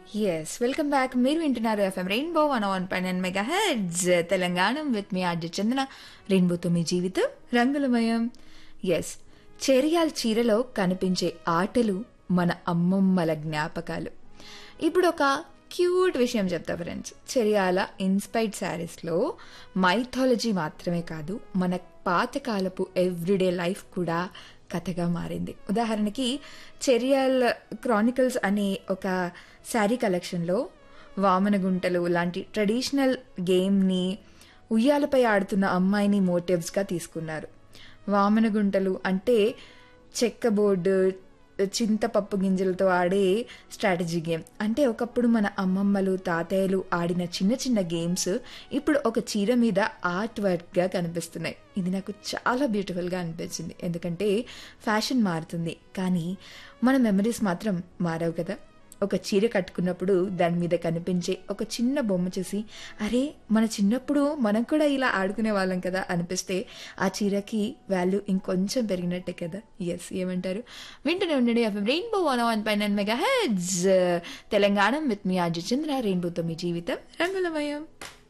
yes welcome back మీరు వింటున్నారు FM Rainbow one one point nine mega hits Telangana with మీ RJ Chandana రెయిన్బోతో మీ జీవితం రంగులమయం ఎస్ చెరియాల్ చీరలో కనిపించే ఆటలు మన అమ్మమ్మల జ్ఞాపకాలు ఇప్పుడు ఒక క్యూట్ విషయం చెప్తా ఫ్రెండ్స్ చెరియాల ఇన్స్పైర్డ్ శారీస్లో మైథాలజీ మాత్రమే కాదు మన పాతకాలపు ఎవ్రీడే లైఫ్ కూడా కథగా మారింది ఉదాహరణకి చెరియాల్ క్రానికల్స్ అనే ఒక శారీ కలెక్షన్లో వామనగుంటలు లాంటి ట్రెడిషనల్ గేమ్ని ఉయ్యాలపై ఆడుతున్న అమ్మాయిని మోటివ్స్గా తీసుకున్నారు వామనగుంటలు అంటే చెక్క బోర్డు చింతపప్పు గింజలతో ఆడే స్ట్రాటజీ గేమ్ అంటే ఒకప్పుడు మన అమ్మమ్మలు తాతయ్యలు ఆడిన చిన్న చిన్న గేమ్స్ ఇప్పుడు ఒక చీర మీద ఆర్ట్ వర్క్గా కనిపిస్తున్నాయి ఇది నాకు చాలా బ్యూటిఫుల్గా అనిపించింది ఎందుకంటే ఫ్యాషన్ మారుతుంది కానీ మన మెమరీస్ మాత్రం మారవు కదా ఒక చీర కట్టుకున్నప్పుడు దాని మీద కనిపించే ఒక చిన్న బొమ్మ చూసి అరే మన చిన్నప్పుడు మనం కూడా ఇలా ఆడుకునే వాళ్ళం కదా అనిపిస్తే ఆ చీరకి వాల్యూ ఇంకొంచెం పెరిగినట్టే కదా ఎస్ ఏమంటారు వింటూనే ఉండండి ఎఫ్ఎం రెయిన్బో వన్ వన్ పై nine mega hits Telangana with మీ ఆర్జు చంద్ర రెయిన్బోతో మీ జీవితం రంగులమయం